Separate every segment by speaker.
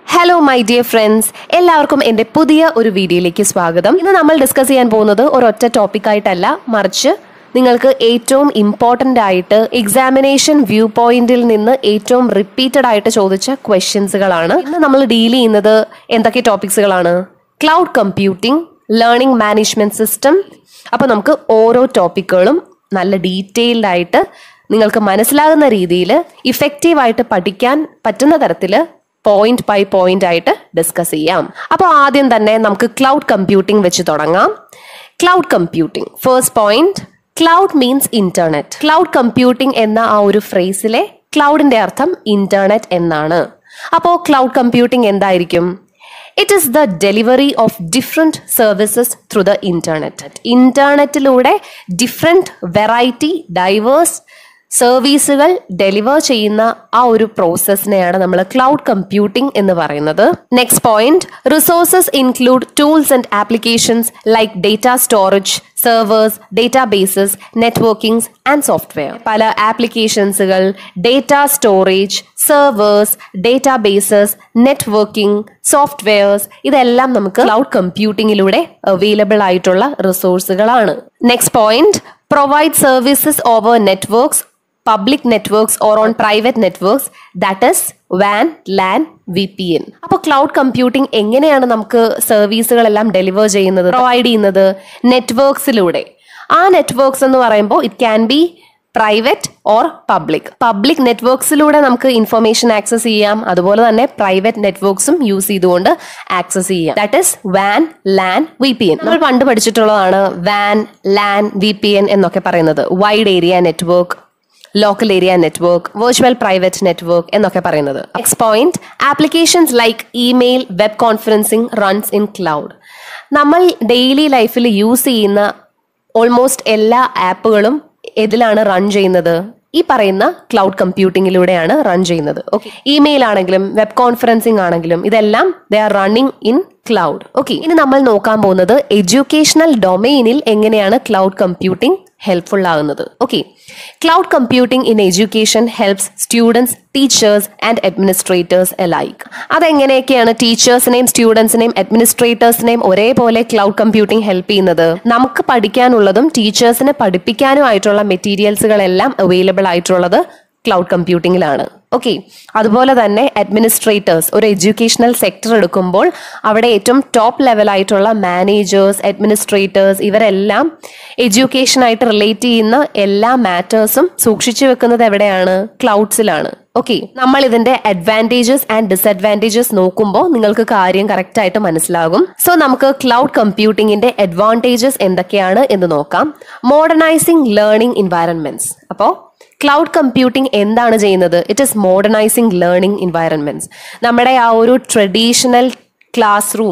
Speaker 1: Hello my dear friends എല്ലാവർക്കും എൻ്റെ പുതിയ ഒരു വീഡിയോയിലേക്ക് സ്വാഗതം ഇന്ന് നമ്മൾ ഡിസ്കസ് ചെയ്യാൻ പോകുന്നത് ഒരൊറ്റ ടോപ്പിക് ആയിട്ടല്ല മറിച്ച് നിങ്ങൾക്ക് ഏറ്റവും ഇമ്പോർട്ടൻ്റ് ആയിട്ട് എക്സാമിനേഷൻ വ്യൂ പോയിന്റിൽ നിന്ന് ഏറ്റവും റിപ്പീറ്റഡ് ആയിട്ട് ചോദിച്ച ക്വസ്റ്റ്യൻസുകളാണ് ഇന്ന് നമ്മൾ ഡീൽ ചെയ്യുന്നത് എന്തൊക്കെ ടോപ്പിക്സുകളാണ് cloud computing learning management system അപ്പോൾ നമുക്ക് ഓരോ ടോപ്പിക്കുകളും നല്ല ഡീറ്റെയിൽഡ് ആയിട്ട് നിങ്ങൾക്ക് മനസ്സിലാകുന്ന രീതിയിൽ ഇഫക്റ്റീവായിട്ട് പഠിക്കാൻ പറ്റുന്ന തരത്തിൽ പോയിന്റ് ബൈ പോയിന്റ് ആയിട്ട് ഡിസ്കസ് ചെയ്യാം അപ്പോൾ ആദ്യം തന്നെ നമുക്ക് ക്ലൗഡ് കമ്പ്യൂട്ടിംഗ് വെച്ച് തുടങ്ങാം cloud computing first point cloud means internet cloud computing എന്ന ആ ഒരു ഫ്രേസിലെ ക്ലൗഡിന്റെ അർത്ഥം ഇന്റർനെറ്റ് എന്നാണ് അപ്പോൾ ക്ലൗഡ് കമ്പ്യൂട്ടിംഗ് എന്തായിരിക്കും it is the delivery of different services through the internet ഇന്റർനെറ്റിലൂടെ ഡിഫറെൻറ്റ് വെറൈറ്റി ഡൈവേഴ്സ് സർവീസുകൾ ഡെലിവർ ചെയ്യുന്ന ആ ഒരു പ്രോസസ്സിനെയാണ് നമ്മൾ ക്ലൗഡ് കമ്പ്യൂട്ടിംഗ് എന്ന് പറയുന്നത് next point resources include tools and applications like data storage servers databases networkings and software പല ആപ്ലിക്കേഷൻസുകൾ data storage servers databases networking softwares ഇതെല്ലാം നമുക്ക് ക്ലൗഡ് കമ്പ്യൂട്ടിങ്ങിലൂടെ അവൈലബിൾ ആയിട്ടുള്ള റിസോഴ്സുകളാണ് next point provide services over networks public networks or on private networks that is വാൻ LAN V P N അപ്പോൾ cloud computing എങ്ങനെയാണ് നമുക്ക് സർവീസുകളെല്ലാം ഡെലിവർ ചെയ്യുന്നത് പ്രൊവൈഡ് ചെയ്യുന്നത് നെറ്റ്വർക്ക്സിലൂടെ ആ നെറ്റ്വർക്ക്സ് എന്ന് പറയുമ്പോൾ it can be private or public public നെറ്റ്വർക്ക്സിലൂടെ നമുക്ക് ഇൻഫർമേഷൻ ആക്സസ് ചെയ്യാം അതുപോലെ തന്നെ പ്രൈവറ്റ് നെറ്റ്വർക്ക്സും യൂസ് ചെയ്തുകൊണ്ട് ആക്സസ് ചെയ്യാം ദാറ്റ് ഇസ് വാൻ ലാൻ വി പി എൻ നമ്മൾ പണ്ട് പഠിച്ചിട്ടുള്ളതാണ് വാൻ ലാൻ വി പി എൻ എന്നൊക്കെ പറയുന്നത് wide area network local area network virtual private network എന്നൊക്കെ പറയുന്നത് next point applications like email web conferencing runs in cloud നമ്മൾ ഡെയിലി ലൈഫിൽ യൂസ് ചെയ്യുന്ന ഓൾമോസ്റ്റ് എല്ലാ ആപ്പുകളും ഇതിലാണ് റൺ ചെയ്യുന്നത് ഈ പറയുന്ന ക്ലൗഡ് കമ്പ്യൂട്ടിങ്ങിലൂടെയാണ് റൺ ചെയ്യുന്നത് ഓക്കെ ഇമെയിൽ ആണെങ്കിലും വെബ് കോൺഫറൻസിംഗ് ആണെങ്കിലും ഇതെല്ലാം they are running in cloud okay ഇനി നമ്മൾ നോക്കാൻ പോകുന്നത് എഡ്യൂക്കേഷണൽ ഡൊമെയിനിൽ എങ്ങനെയാണ് ക്ലൗഡ് കമ്പ്യൂട്ടിംഗ് ഹെൽപ്ഫുൾ ആകുന്നത് okay cloud computing in education helps students teachers and administrators alike അതെങ്ങനെയൊക്കെയാണ് ടീച്ചേഴ്സിനെയും സ്റ്റുഡൻസിനെയും അഡ്മിനിസ്ട്രേറ്റേഴ്സിനെയും ഒരേപോലെ ക്ലൗഡ് കമ്പ്യൂട്ടിംഗ് ഹെൽപ്പ് ചെയ്യുന്നത് നമുക്ക് പഠിക്കാനുള്ളതും ടീച്ചേഴ്സിന് പഠിപ്പിക്കാനുമായിട്ടുള്ള മെറ്റീരിയൽസുകളെല്ലാം അവൈലബിൾ ആയിട്ടുള്ളത് ക്ലൗഡ് കമ്പ്യൂട്ടിങ്ങിലാണ് ഓക്കെ അതുപോലെ തന്നെ അഡ്മിനിസ്ട്രേറ്റേഴ്സ് ഒരു എഡ്യൂക്കേഷണൽ സെക്ടർ എടുക്കുമ്പോൾ അവിടെ ഏറ്റവും ടോപ്പ് ലെവലായിട്ടുള്ള മാനേജേഴ്സ് അഡ്മിനിസ്ട്രേറ്റേഴ്സ് ഇവരെല്ലാം എഡ്യൂക്കേഷനായിട്ട് റിലേറ്റ് ചെയ്യുന്ന എല്ലാ മാറ്റേഴ്സും സൂക്ഷിച്ചു വെക്കുന്നത് എവിടെയാണ് ക്ലൗഡ്സിലാണ് ഓക്കെ നമ്മൾ ഇതിന്റെ അഡ്വാൻറ്റേജസ് ആൻഡ് ഡിസഡ്വാൻറ്റേജസ് നോക്കുമ്പോൾ നിങ്ങൾക്ക് കാര്യം കറക്റ്റ് ആയിട്ട് മനസ്സിലാകും സോ നമുക്ക് ക്ലൗഡ് കമ്പ്യൂട്ടിങ്ങിന്റെ അഡ്വാൻറ്റേജസ് എന്തൊക്കെയാണ് എന്ന് നോക്കാം മോഡേണൈസിംഗ് ലേണിംഗ് എൻവയറൺമെന്റ്സ് അപ്പോൾ ക്ലൗഡ് കമ്പ്യൂട്ടിംഗ് എന്താണ് ചെയ്യുന്നത് it is modernising learning environments നമ്മുടെ ആ ഒരു traditional classroom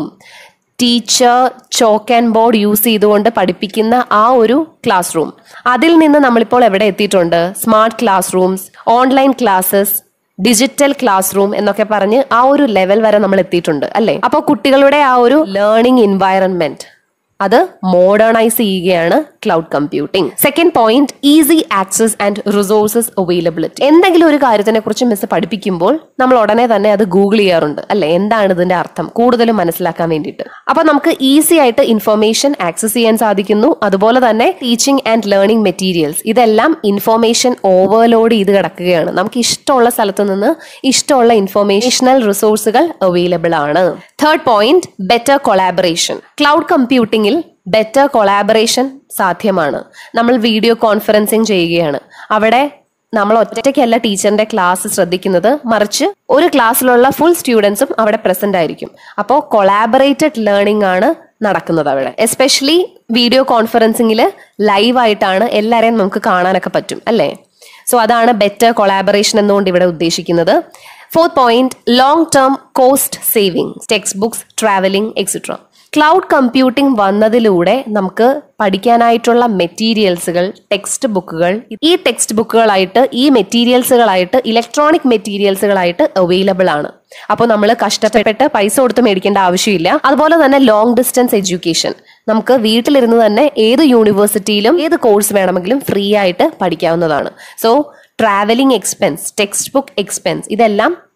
Speaker 1: teacher chalk and board use ചെയ്തുകൊണ്ട് പഠിപ്പിക്കുന്ന ആ ഒരു ക്ലാസ് റൂം അതിൽ നിന്ന് നമ്മളിപ്പോൾ എവിടെ എത്തിയിട്ടുണ്ട് smart classrooms online classes digital classroom എന്നൊക്കെ പറഞ്ഞ് ആ ഒരു ലെവൽ വരെ നമ്മൾ എത്തിയിട്ടുണ്ട് അല്ലേ അപ്പോൾ കുട്ടികളുടെ ആ ഒരു ലേണിംഗ് എൻവയറൺമെന്റ് അത് മോഡേണൈസ് ചെയ്യുകയാണ് cloud computing second point easy access and resources availability എന്തെങ്കിലും ഒരു കാര്യത്തിനെ കുറിച്ച് മിസ് പഠിപ്പിക്കുമ്പോൾ നമ്മൾ ഉടനെ തന്നെ അത് ഗൂഗിൾ ചെയ്യാറുണ്ട് അല്ലെ എന്താണ് ഇതിന്റെ അർത്ഥം കൂടുതലും മനസ്സിലാക്കാൻ വേണ്ടിയിട്ട് അപ്പൊ നമുക്ക് ഈസി ആയിട്ട് ഇൻഫർമേഷൻ ആക്സസ് ചെയ്യാൻ സാധിക്കുന്നു അതുപോലെ തന്നെ ടീച്ചിങ് ആൻഡ് ലേണിംഗ് മെറ്റീരിയൽസ് ഇതെല്ലാം ഇൻഫർമേഷൻ ഓവർലോഡ് ചെയ്ത് കിടക്കുകയാണ് നമുക്ക് ഇഷ്ടമുള്ള സ്ഥലത്ത് നിന്ന് ഇഷ്ടമുള്ള ഇൻഫർമേഷണൽ റിസോഴ്സുകൾ അവൈലബിൾ ആണ് third point better collaboration cloud കമ്പ്യൂട്ടിംഗിൽ ബെറ്റർ കൊളാബറേഷൻ സാധ്യമാണ് നമ്മൾ വീഡിയോ കോൺഫറൻസിങ് ചെയ്യുകയാണ് അവിടെ നമ്മൾ ഒറ്റയ്ക്കല്ല ടീച്ചറിന്റെ ക്ലാസ് ശ്രദ്ധിക്കുന്നത് മറിച്ച് ഒരു ക്ലാസ്സിലുള്ള ഫുൾ സ്റ്റുഡൻസും അവിടെ പ്രസന്റ് ആയിരിക്കും അപ്പോൾ കൊളാബറേറ്റഡ് ലേണിംഗ് ആണ് നടക്കുന്നത് അവിടെ എസ്പെഷ്യലി വീഡിയോ കോൺഫറൻസിങ്ങിൽ ലൈവായിട്ടാണ് എല്ലാവരെയും നമുക്ക് കാണാനൊക്കെ പറ്റും അല്ലേ സോ അതാണ് ബെറ്റർ കൊളാബറേഷൻ എന്നുകൊണ്ട് ഇവിടെ ഉദ്ദേശിക്കുന്നത് fourth point long term cost saving textbooks travelling etcetera cloud computing വന്നതിലൂടെ നമുക്ക് പഠിക്കാനായിട്ടുള്ള മെറ്റീരിയൽസുകൾ ടെക്സ്റ്റ് ബുക്കുകൾ ഈ ടെക്സ്റ്റ് ബുക്കുകളായിട്ട് ഈ മെറ്റീരിയൽസുകളായിട്ട് ഇലക്ട്രോണിക് മെറ്റീരിയൽസുകളായിട്ട് അവൈലബിൾ ആണ് അപ്പോൾ നമ്മൾ കഷ്ടപ്പെട്ട് പൈസ കൊടുത്ത് മേടിക്കേണ്ട ആവശ്യമില്ല അതുപോലെ തന്നെ ലോങ് ഡിസ്റ്റൻസ് എഡ്യൂക്കേഷൻ നമുക്ക് വീട്ടിലിരുന്ന് തന്നെ ഏത് യൂണിവേഴ്സിറ്റിയിലും ഏത് കോഴ്സ് വേണമെങ്കിലും ഫ്രീ ആയിട്ട് പഠിക്കാവുന്നതാണ് so travelling expense textbook expense ഇതെല്ലാം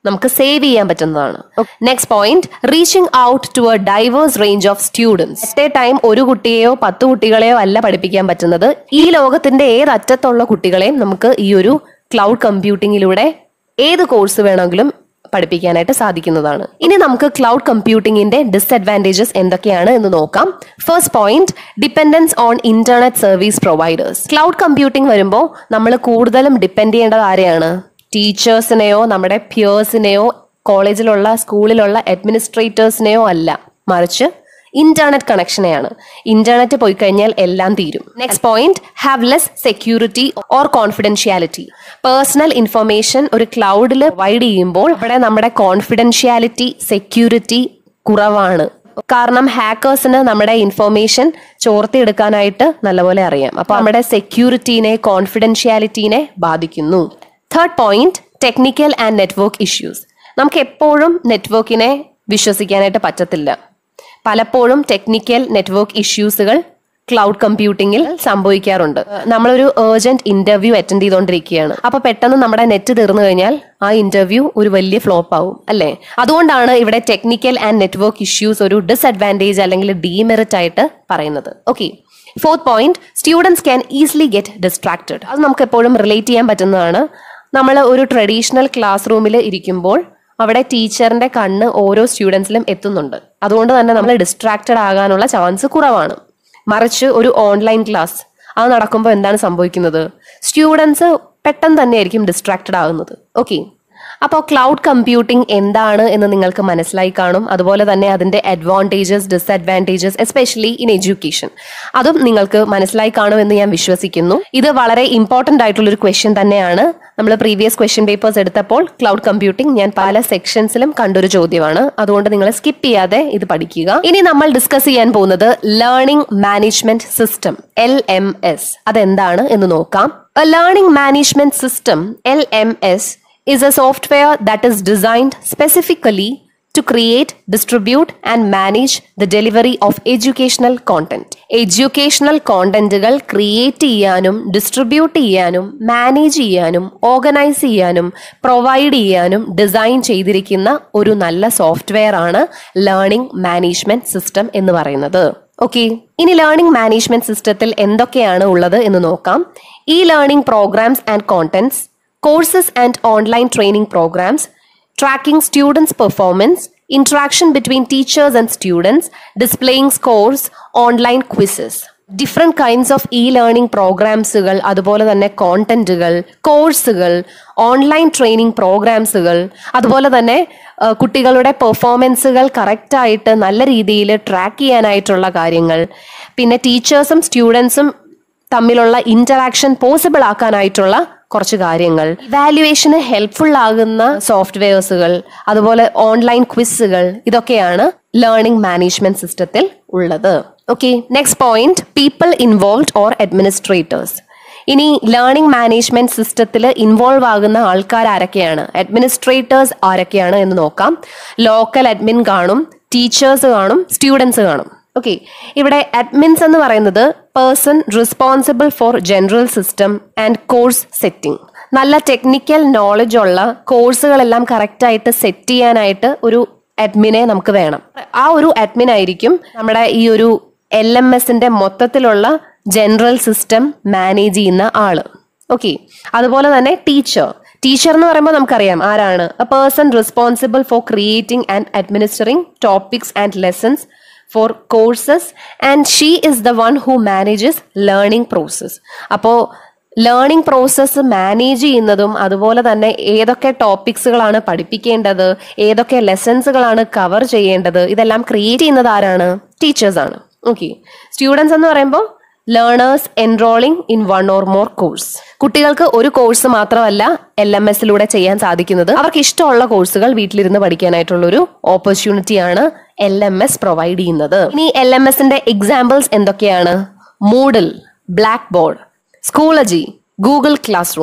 Speaker 1: നമുക്ക് സേവ് ചെയ്യാൻ പറ്റുന്നതാണ് next point reaching out to a diverse range of students at a time ഒരു കുട്ടിയെയോ പത്ത് കുട്ടികളെയോ അല്ല പഠിപ്പിക്കാൻ പറ്റുന്നത് ഈ ലോകത്തിന്റെ ഏത് അറ്റത്തുള്ള കുട്ടികളെയും നമുക്ക് ഈ ഒരു ക്ലൗഡ് കമ്പ്യൂട്ടിങ്ങിലൂടെ ഏത് കോഴ്സ് വേണമെങ്കിലും പഠിപ്പിക്കാനായിട്ട് സാധിക്കുന്നതാണ് ഇനി നമുക്ക് ക്ലൗഡ് കമ്പ്യൂട്ടിങ്ങിന്റെ ഡിസ്അഡ്വാൻറ്റേജസ് എന്തൊക്കെയാണ് എന്ന് നോക്കാം first point dependence on internet service providers cloud computing വരുമ്പോൾ നമ്മൾ കൂടുതലും ഡിപ്പെൻഡ് ചെയ്യേണ്ടത് ആരെയാണ് ടീച്ചേഴ്സിനെയോ നമ്മുടെ പിയേഴ്സിനെയോ കോളേജിലുള്ള സ്കൂളിലുള്ള അഡ്മിനിസ്ട്രേറ്റേഴ്സിനെയോ അല്ല മറിച്ച് ഇന്റർനെറ്റ് കണക്ഷനെയാണ് ഇന്റർനെറ്റ് പോയി കഴിഞ്ഞാൽ എല്ലാം തീരും next point have less security or confidentiality personal information ഒരു ക്ലൗഡിൽ പ്രൊവൈഡ് ചെയ്യുമ്പോൾ അവിടെ നമ്മുടെ കോൺഫിഡൻഷ്യാലിറ്റി സെക്യൂരിറ്റി കുറവാണ് കാരണം ഹാക്കേഴ്സിന് നമ്മുടെ ഇൻഫർമേഷൻ ചോർത്തിയെടുക്കാനായിട്ട് നല്ലപോലെ അറിയാം അപ്പൊ നമ്മുടെ സെക്യൂരിറ്റീനെ കോൺഫിഡൻഷ്യാലിറ്റീനെ ബാധിക്കുന്നു third point technical and network issues നമുക്ക് എപ്പോഴും നെറ്റ്വർക്കിനെ വിശ്വസിക്കാനായിട്ട് പറ്റത്തില്ല പലപ്പോഴും ടെക്നിക്കൽ നെറ്റ്വർക്ക് ഇഷ്യൂസുകൾ ക്ലൗഡ് കമ്പ്യൂട്ടിങ്ങിൽ സംഭവിക്കാറുണ്ട് നമ്മളൊരു ഏർജന്റ് ഇന്റർവ്യൂ അറ്റൻഡ് ചെയ്തുകൊണ്ടിരിക്കുകയാണ് അപ്പൊ പെട്ടെന്ന് നമ്മുടെ നെറ്റ് തീർന്നു കഴിഞ്ഞാൽ ആ ഇന്റർവ്യൂ ഒരു വലിയ ഫ്ലോപ്പ് ആവും അല്ലേ അതുകൊണ്ടാണ് ഇവിടെ ടെക്നിക്കൽ ആൻഡ് നെറ്റ്വർക്ക് ഇഷ്യൂസ് ഒരു ഡിസ്അഡ്വാൻറ്റേജ് അല്ലെങ്കിൽ ഡീമെറിറ്റ് ആയിട്ട് പറയുന്നത് okay fourth point students can easily get distracted അത് നമുക്ക് എപ്പോഴും റിലേറ്റ് ചെയ്യാൻ പറ്റുന്നതാണ് നമ്മൾ ഒരു ട്രഡീഷണൽ ക്ലാസ് റൂമിൽ ഇരിക്കുമ്പോൾ അവിടെ ടീച്ചറിന്റെ കണ്ണ് ഓരോ സ്റ്റുഡൻസിലും എത്തുന്നുണ്ട് അതുകൊണ്ട് തന്നെ നമ്മൾ ഡിസ്ട്രാക്റ്റഡ് ആകാനുള്ള ചാൻസ് കുറവാണ് മറിച്ച് ഒരു ഓൺലൈൻ ക്ലാസ് അത് നടക്കുമ്പോൾ എന്താണ് സംഭവിക്കുന്നത് സ്റ്റുഡൻസ് പെട്ടെന്ന് തന്നെയായിരിക്കും ഡിസ്ട്രാക്റ്റഡ് ആകുന്നത് ഓക്കെ അപ്പോൾ ക്ലൗഡ് കമ്പ്യൂട്ടിംഗ് എന്താണ് എന്ന് നിങ്ങൾക്ക് മനസ്സിലായി കാണും അതുപോലെ തന്നെ അതിന്റെ advantages disadvantages especially in education അതും നിങ്ങൾക്ക് മനസ്സിലായി കാണുമെന്ന് ഞാൻ വിശ്വസിക്കുന്നു ഇത് വളരെ ഇമ്പോർട്ടന്റ് ആയിട്ടുള്ള ഒരു ക്വസ്റ്റ്യൻ തന്നെയാണ് നമ്മൾ പ്രീവിയസ് ക്വസ്റ്റ്യൻ പേപ്പേഴ്സ് എടുത്തപ്പോൾ ക്ലൗഡ് കമ്പ്യൂട്ടിംഗ് ഞാൻ പല സെക്ഷൻസിലും കണ്ടൊരു ചോദ്യമാണ് അതുകൊണ്ട് നിങ്ങൾ സ്കിപ്പ് ചെയ്യാതെ ഇത് പഠിക്കുക ഇനി നമ്മൾ ഡിസ്കസ് ചെയ്യാൻ പോകുന്നത് learning management system L M S അതെന്താണ് എന്ന് നോക്കാം learning management system L M S is a software that is designed specifically to create, distribute, and manage the delivery of educational content. Educational കോണ്ടന്റുകൾ create ചെയ്യാനും distribute ചെയ്യാനും manage ചെയ്യാനും organise ചെയ്യാനും provide ചെയ്യാനും design ചെയ്തിരിക്കുന്ന ഒരു നല്ല സോഫ്റ്റ്വെയർ ആണ് ലേണിംഗ് മാനേജ്മെന്റ് സിസ്റ്റം എന്ന് പറയുന്നത് ഓക്കെ ഇനി ലേണിംഗ് മാനേജ്മെന്റ് സിസ്റ്റത്തിൽ എന്തൊക്കെയാണ് ഉള്ളത് എന്ന് നോക്കാം ഈ learning programmes and contents courses and online training programs, tracking students' performance, interaction between teachers and students, displaying scores, online quizzes. Different kinds of e learning പ്രോഗ്രാംസുകൾ അതുപോലെ തന്നെ കോണ്ടന്റുകൾ കോഴ്സുകൾ ഓൺലൈൻ ട്രെയിനിങ് പ്രോഗ്രാംസുകൾ അതുപോലെ തന്നെ ആ, കുട്ടികളുടെ പെർഫോമൻസുകൾ കറക്റ്റായിട്ട് നല്ല രീതിയിൽ ട്രാക്ക് ചെയ്യാനായിട്ടുള്ള കാര്യങ്ങൾ പിന്നെ ടീച്ചേഴ്സും സ്റ്റുഡൻസും തമ്മിലുള്ള ഇന്ററാക്ഷൻ പോസിബിൾ ആക്കാനായിട്ടുള്ള കുറച്ച് കാര്യങ്ങൾ ഇവാലുവേഷന് ഹെൽപ്ഫുൾ ആകുന്ന സോഫ്റ്റ്വെയർസുകൾ അതുപോലെ ഓൺലൈൻ ക്വിസുകൾ ഇതൊക്കെയാണ് ലേണിംഗ് മാനേജ്മെന്റ് സിസ്റ്റത്തിൽ ഉള്ളത് okay next point people involve or administrators ഇനി ലേണിംഗ് മാനേജ്മെന്റ് സിസ്റ്റത്തിൽ ഇൻവോൾവ് ആകുന്ന ആൾക്കാർ ആരൊക്കെയാണ് അഡ്മിനിസ്ട്രേറ്റേഴ്സ് ആരൊക്കെയാണ് എന്ന് നോക്കാം ലോക്കൽ അഡ്മിൻ കാണും ടീച്ചേഴ്സ് കാണും സ്റ്റുഡൻസ് കാണും ഓക്കെ ഇവിടെ അഡ്മിൻസ് എന്ന് പറയുന്നത് person responsible for general system and course setting നല്ല ടെക്നിക്കൽ നോളജ് ഉള്ള കോഴ്സുകളെല്ലാം കറക്റ്റായിട്ട് സെറ്റ് ചെയ്യാനായിട്ട് ഒരു അഡ്മിനെ നമുക്ക് വേണം ആ ഒരു അഡ്മിൻ ആയിരിക്കും നമ്മുടെ ഈ ഒരു എൽ എം എസിന്റെ മൊത്തത്തിലുള്ള ജനറൽ സിസ്റ്റം മാനേജ് ചെയ്യുന്ന ആള് ഓക്കെ അതുപോലെ തന്നെ ടീച്ചർ ടീച്ചർ എന്ന് പറയുമ്പോൾ നമുക്കറിയാം ആരാണ് a person responsible for creating and administering topics and lessons for courses and she is the one who manages learning process അപ്പോൾ ലേണിംഗ് പ്രോസസ്സ് മാനേജ് ചെയ്യുന്നതും അതുപോലെ തന്നെ ഏതൊക്കെ ടോപ്പിക്സുകളാണ് പഠിപ്പിക്കേണ്ടത് ഏതൊക്കെ ലെസൺസുകളാണ് കവർ ചെയ്യേണ്ടത് ഇതെല്ലാം ക്രിയേറ്റ് ചെയ്യുന്നത് ആരാണ് ടീച്ചേഴ്സ് ആണ് ഓക്കെ സ്റ്റുഡൻസ് എന്ന് പറയുമ്പോൾ learners enrolling in one or more course കുട്ടികൾക്ക് ഒരു കോഴ്സ് മാത്രമല്ല എൽ എം എസിലൂടെ ചെയ്യാൻ സാധിക്കുന്നത് അവർക്ക് ഇഷ്ടമുള്ള കോഴ്സുകൾ വീട്ടിലിരുന്ന് പഠിക്കാനായിട്ടുള്ള ഒരു ഓപ്പർച്യൂണിറ്റിയാണ് എൽ എം എസ് പ്രൊവൈഡ് ചെയ്യുന്നത് ഇനി എൽ എം എസിന്റെ എക്സാമ്പിൾസ് എന്തൊക്കെയാണ് Moodle blackboard Schoology Google classroom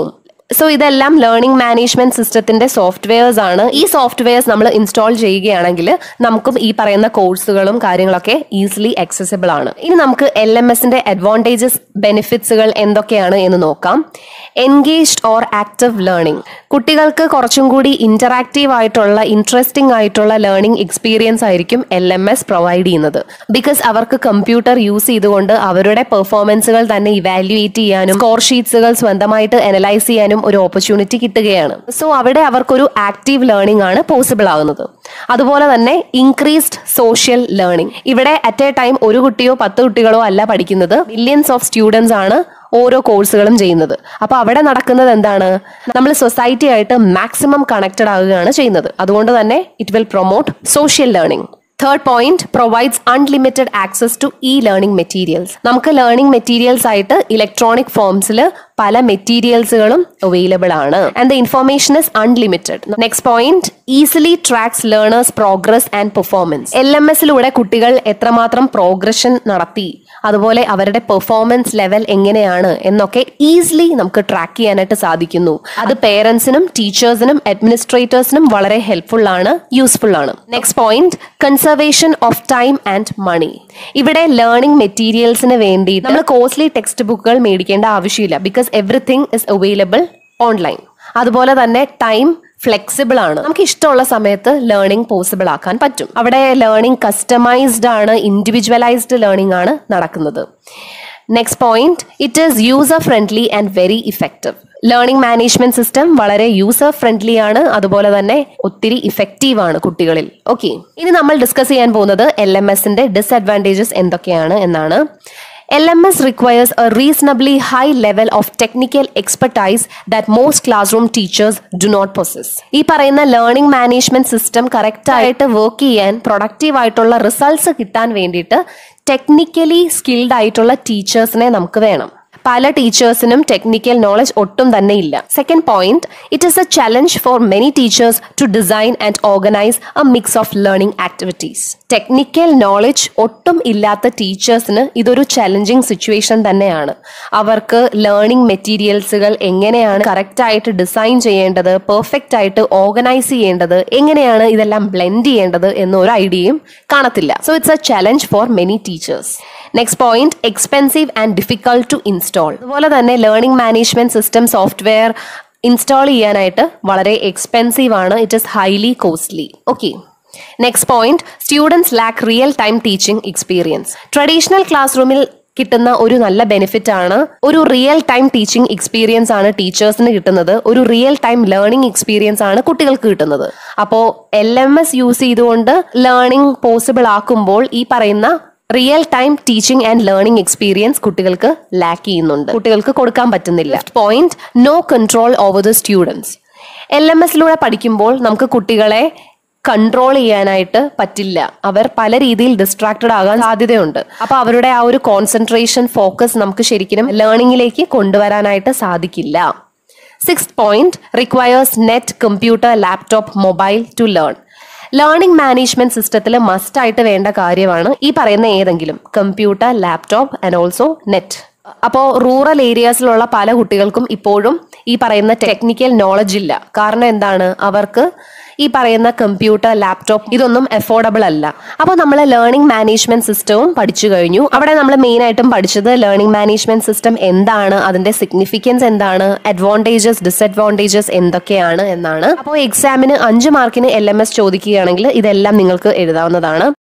Speaker 1: so ഇതെല്ലാം ലേണിംഗ് മാനേജ്മെന്റ് സിസ്റ്റത്തിന്റെ സോഫ്റ്റ്വെയർസ് ആണ് ഈ സോഫ്റ്റ്വെയർസ് നമ്മൾ ഇൻസ്റ്റാൾ ചെയ്യുകയാണെങ്കിൽ നമുക്കും ഈ പറയുന്ന കോഴ്സുകളും കാര്യങ്ങളൊക്കെ ഈസിലി accessible ആണ് ഇനി നമുക്ക് എൽ എം എസിന്റെ അഡ്വാൻറ്റേജസ് ബെനിഫിറ്റ്സുകൾ എന്തൊക്കെയാണ് എന്ന് നോക്കാം എൻഗേജ്ഡ് ഓർ ആക്റ്റീവ് ലേണിംഗ് കുട്ടികൾക്ക് കുറച്ചും കൂടി ഇന്ററാക്റ്റീവ് ആയിട്ടുള്ള ഇൻട്രസ്റ്റിംഗ് ആയിട്ടുള്ള ലേണിംഗ് എക്സ്പീരിയൻസ് ആയിരിക്കും എൽ എം എസ് പ്രൊവൈഡ് ചെയ്യുന്നത് ബിക്കോസ് അവർക്ക് കമ്പ്യൂട്ടർ യൂസ് ചെയ്തുകൊണ്ട് അവരുടെ പെർഫോമൻസുകൾ തന്നെ ഇവാലുവേറ്റ് ചെയ്യാനും സ്കോർ ഷീറ്റ്സുകൾ സ്വന്തമായിട്ട് അനലൈസ് ചെയ്യാനും ഒരു ഓപ്പർച്യൂണിറ്റി കിട്ടുകയാണ് സോ അവിടെ അവർക്കൊരു ആക്റ്റീവ് ലേണിംഗ് ആണ് പോസിബിൾ ആകുന്നത് അതുപോലെ തന്നെ ഇൻക്രീസ്ഡ് സോഷ്യൽ ലേണിംഗ് ഇവിടെ അറ്റ് എ ടൈം ഒരു കുട്ടിയോ പത്ത് കുട്ടികളോ അല്ല പഠിക്കുന്നത് മില്യൺസ് ഓഫ് സ്റ്റുഡൻസ് ആണ് ഓരോ കോഴ്സുകളും ചെയ്യുന്നത് അപ്പൊ അവിടെ നടക്കുന്നത് എന്താണ് നമ്മൾ സൊസൈറ്റി ആയിട്ട് മാക്സിമം കണക്റ്റഡ് ആകുകയാണ് ചെയ്യുന്നത് അതുകൊണ്ട് തന്നെ it will promote social learning third point provides unlimited access to e learning materials നമുക്ക് ലേണിംഗ് മെറ്റീരിയൽസ് ആയിട്ട് ഇലക്ട്രോണിക് ഫോംസിൽ പല മെറ്റീരിയൽസുകളും അവൈലബിൾ ആണ് and the information is unlimited next point easily tracks learners progress and performance L M എസിലൂടെ കുട്ടികൾ എത്രമാത്രം progression നടത്തി അതുപോലെ അവരുടെ പെർഫോമൻസ് ലെവൽ എങ്ങനെയാണ് എന്നൊക്കെ ഈസിലി നമുക്ക് ട്രാക്ക് ചെയ്യാനായിട്ട് സാധിക്കുന്നു അത് പേരൻസിനും ടീച്ചേഴ്സിനും അഡ്മിനിസ്ട്രേറ്റേഴ്സിനും വളരെ ഹെൽപ്ഫുൾ ആണ് യൂസ്ഫുൾ ആണ് next point conservation of time and money ഇവിടെ ലേണിംഗ് മെറ്റീരിയൽസിന് വേണ്ടി നമ്മൾ കോസ്റ്റ്ലി ടെക്സ്റ്റ് ബുക്കുകൾ മേടിക്കേണ്ട ആവശ്യമില്ല because everything is available online അതുപോലെ തന്നെ ടൈം ഫ്ലെക്സിബിൾ ആണ് നമുക്ക് ഇഷ്ടമുള്ള സമയത്ത് ലേണിംഗ് പോസിബിൾ ആക്കാൻ പറ്റും അവിടെ ലേണിംഗ് കസ്റ്റമൈസ്ഡ് ആണ് ഇൻഡിവിജ്വലൈസ്ഡ് ലേണിംഗ് ആണ് നടക്കുന്നത് next point it is user friendly and very effective learning management system വളരെ യൂസർ ഫ്രണ്ട്ലി ആണ് അതുപോലെ തന്നെ ഒത്തിരി ഇഫക്റ്റീവ് ആണ് കുട്ടികളിൽ ഓക്കെ ഇനി നമ്മൾ ഡിസ്കസ് ചെയ്യാൻ പോകുന്നത് എൽ എം എസിന്റെ ഡിസ്അഡ്വാൻറ്റേജസ് എന്തൊക്കെയാണ് എന്നാണ് L M S requires a reasonably high level of technical expertise that most classroom teachers do not possess ഈ പറയുന്ന ലേണിംഗ് മാനേജ്മെന്റ് സിസ്റ്റം കറക്റ്റ് ആയിട്ട് വർക്ക് ചെയ്യാൻ പ്രൊഡക്റ്റീവ് ആയിട്ടുള്ള റിസൾട്ട്സ് കിട്ടാൻ വേണ്ടിയിട്ട് ടെക്നിക്കലി സ്കിൽഡ് ആയിട്ടുള്ള ടീച്ചേഴ്സിനെ നമുക്ക് വേണം പല ടീച്ചേഴ്സിനും ടെക്നിക്കൽ നോളജ് ഒട്ടും തന്നെ ഇല്ല second point it is a challenge for many teachers to design and organise a mix of learning activities technical knowledge ഒട്ടും ഇല്ലാത്ത ടീച്ചേഴ്സിന് ഇതൊരു ചലഞ്ചിങ് സിറ്റുവേഷൻ തന്നെയാണ് അവർക്ക് ലേണിംഗ് മെറ്റീരിയൽസുകൾ എങ്ങനെയാണ് കറക്റ്റ് ആയിട്ട് ഡിസൈൻ ചെയ്യേണ്ടത് പെർഫെക്റ്റ് ആയിട്ട് ഓർഗനൈസ് ചെയ്യേണ്ടത് എങ്ങനെയാണ് ഇതെല്ലാം ബ്ലെൻഡ് ചെയ്യേണ്ടത് എന്നൊരു ഐഡിയയും കാണത്തില്ല so it's a challenge for many teachers next point expensive and difficult to install അതുപോലെ തന്നെ learning management system software install ചെയ്യാനായിട്ട് വളരെ എക്സ്പെൻസീവ് ആണ് it is highly costly okay next point students lack real time teaching experience traditional class റൂമിൽ കിട്ടുന്ന ഒരു നല്ല benefit ആണ് ഒരു റിയൽ ടൈം ടീച്ചിങ് എക്സ്പീരിയൻസ് ആണ് ടീച്ചേഴ്സിന് കിട്ടുന്നത് ഒരു റിയൽ ടൈം ലേണിംഗ് എക്സ്പീരിയൻസ് ആണ് കുട്ടികൾക്ക് കിട്ടുന്നത് അപ്പോൾ എൽ എം എസ് യൂസ് ചെയ്തുകൊണ്ട് ലേണിംഗ് പോസിബിൾ ആക്കുമ്പോൾ ഈ പറയുന്ന real time teaching and learning experience കുട്ടികൾക്ക് ലാക്ക് ചെയ്യുന്നുണ്ട് കുട്ടികൾക്ക് കൊടുക്കാൻ പറ്റുന്നില്ല point no control over the students L M എസിലൂടെ പഠിക്കുമ്പോൾ നമുക്ക് കുട്ടികളെ കൺട്രോൾ ചെയ്യാനായിട്ട് പറ്റില്ല അവർ പല രീതിയിൽ ഡിസ്ട്രാക്റ്റഡ് ആകാൻ സാധ്യതയുണ്ട് അപ്പൊ അവരുടെ ആ ഒരു കോൺസെൻട്രേഷൻ ഫോക്കസ് നമുക്ക് ശരിക്കും ലേണിംഗിലേക്ക് കൊണ്ടുവരാനായിട്ട് സാധിക്കില്ല six point requires net computer laptop mobile to learn learning management സിസ്റ്റത്തിൽ മസ്റ്റ് ആയിട്ട് വേണ്ട കാര്യമാണ് ഈ പറയുന്ന ഏതെങ്കിലും computer laptop and also net അപ്പോൾ റൂറൽ ഏരിയാസിലുള്ള പല കുട്ടികൾക്കും ഇപ്പോഴും ഈ പറയുന്ന ടെക്നിക്കൽ നോളജ് ഇല്ല കാരണം എന്താണ് അവർക്ക് ഈ പറയുന്ന കമ്പ്യൂട്ടർ ലാപ്ടോപ്പ് ഇതൊന്നും അഫോർഡബിൾ അല്ല അപ്പോൾ നമ്മൾ ലേണിംഗ് മാനേജ്മെന്റ് സിസ്റ്റവും പഠിച്ചു കഴിഞ്ഞു അവിടെ നമ്മൾ മെയിൻ ആയിട്ടും പഠിച്ചത് ലേണിംഗ് മാനേജ്മെന്റ് സിസ്റ്റം എന്താണ് അതിന്റെ സിഗ്നിഫിക്കൻസ് എന്താണ് അഡ്വാൻറ്റേജസ് ഡിസഡ്വാൻറ്റേജസ് എന്തൊക്കെയാണ് എന്നാണ് അപ്പോൾ എക്സാമിന് അഞ്ച് മാർക്കിന് എൽ എം എസ് ചോദിക്കുകയാണെങ്കിൽ ഇതെല്ലാം നിങ്ങൾക്ക് എഴുതാവുന്നതാണ്